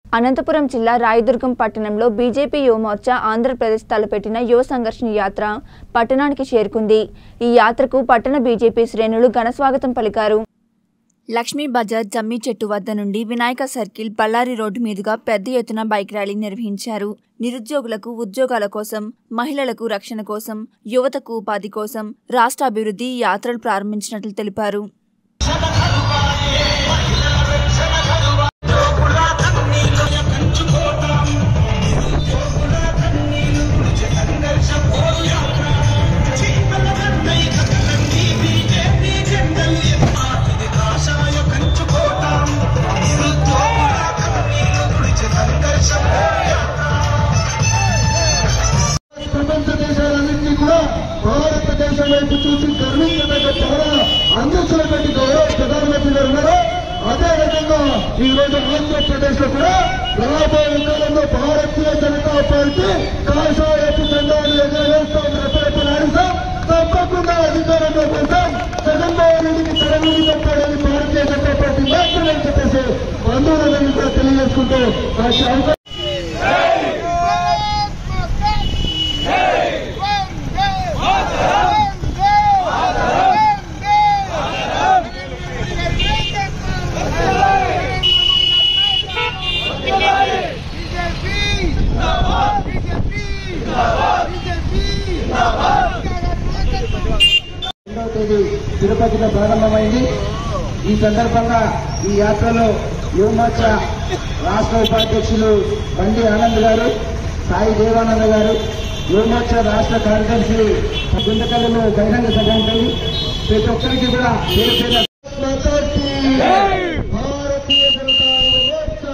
అనంతపురం జిల్లా రాయదుర్గం పట్టణంలో బీజేపీ యువమోర్చా ఆంధ్రప్రదేశ్ తలపెట్టిన యువ సంఘర్షణ యాత్ర పట్టణానికి చేరుకుంది ఈ యాత్రకు పట్టణ బీజేపీ శ్రేణులు ఘనస్వాగతం పలికారు లక్ష్మీ బజార్ జమ్మి చెట్టు వద్ద నుండి వినాయక సర్కిల్ బళ్ళారి రోడ్డు మీదుగా పెద్ద ఎత్తున బైక్ ర్యాలీ నిర్వహించారు నిరుద్యోగులకు ఉద్యోగాల కోసం మహిళలకు రక్షణ కోసం యువతకు ఉపాధి కోసం రాష్ట్ర అభివృద్ధి ఈ యాత్రలు ప్రారంభించినట్లు తెలిపారు ప్రపంచ దేశాలన్నింటినీ కూడా భారతదేశం వైపు చూసి గర్వించదగ్గ చాలా అందించినటువంటి గౌరవ ప్రధానమంత్రి గారు ఉన్నారు అదే విధంగా ఈ రోజు ఆంధ్రప్రదేశ్ లో కూడా రాబోయే కాలంలో భారతీయ జనతా పార్టీ కాషాయపు జెండాను ఎగరవేస్తాం రెప్పరెప్పలాడిస్తాం తప్పకుండా అధికారంలో కోసం జగన్మోహన్ రెడ్డికి తెలంగాణ తప్పాడని భారతీయ జనతా పార్టీ మాత్రమే చెప్పేసి బంధువులందరినీ కూడా తెలియజేసుకుంటూ ఆ అవకాశం రెండవ తేదీ తిరుపతిలో ప్రారంభమైంది ఈ సందర్భంగా ఈ యాత్రలో యువమోర్చా రాష్ట్ర ఉపాధ్యక్షులు బండి ఆనంద్ గారు సాయి దేవానంద గారు యువమోర్చా రాష్ట్ర కార్యదర్శి గుండకల్లో బహిరంగ సభ ఉంటుంది ప్రతి ఒక్కరికి కూడా పేరు పేరున భారతీయ జనతా యువమోర్చా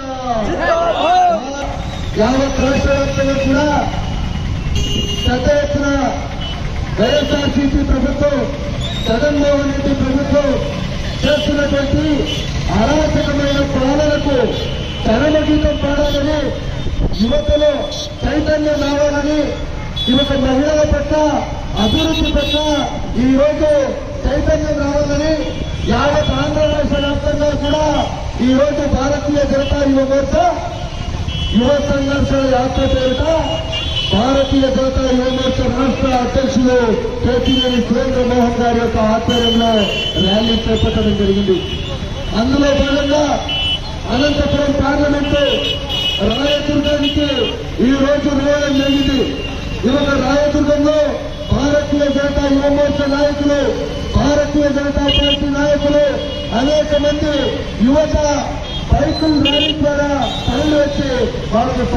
యావత్ రాష్ట్ర వ్యాప్తంగా కూడా పెద్ద ఎత్తున వైఎస్ఆర్సీపీ ప్రభుత్వం జగన్మోహన్ రెడ్డి ప్రభుత్వం చేస్తున్నటువంటి అరాచకమైన పాలనకు చరమగీతం పాడాలని యువతలో చైతన్యం రావాలని యువత మహిళల పట్ల అభివృద్ధి పట్ల ఈ రోజు చైతన్యం రావాలని యావత్ ఆంధ్ర రాష్ట్ర వ్యాప్తంగా కూడా ఈ రోజు భారతీయ జనతా యువ మోర్చా యువ సంఘర్షణ యాత్ర పేరిట భారతీయ జనతా యువ మోర్చా రాష్ట్ర అధ్యక్షులు కేటీఆర్ సురేంద్ర మోహన్ గారి యొక్క ఆధ్వర్యంలో ర్యాలీ చేపట్టడం జరిగింది అందులో భాగంగా అనంతపురం పార్లమెంటు రాయదుర్గానికి ఈ రోజు రావడం జరిగింది ఇవాళ రాయదుర్గంలో భారతీయ జనతా యువ మోర్చా నాయకులు భారతీయ జనతా పార్టీ నాయకులు అనేక మంది యువత బైకులు ర్యాలీ ద్వారా తరలి వచ్చి వాళ్ళకు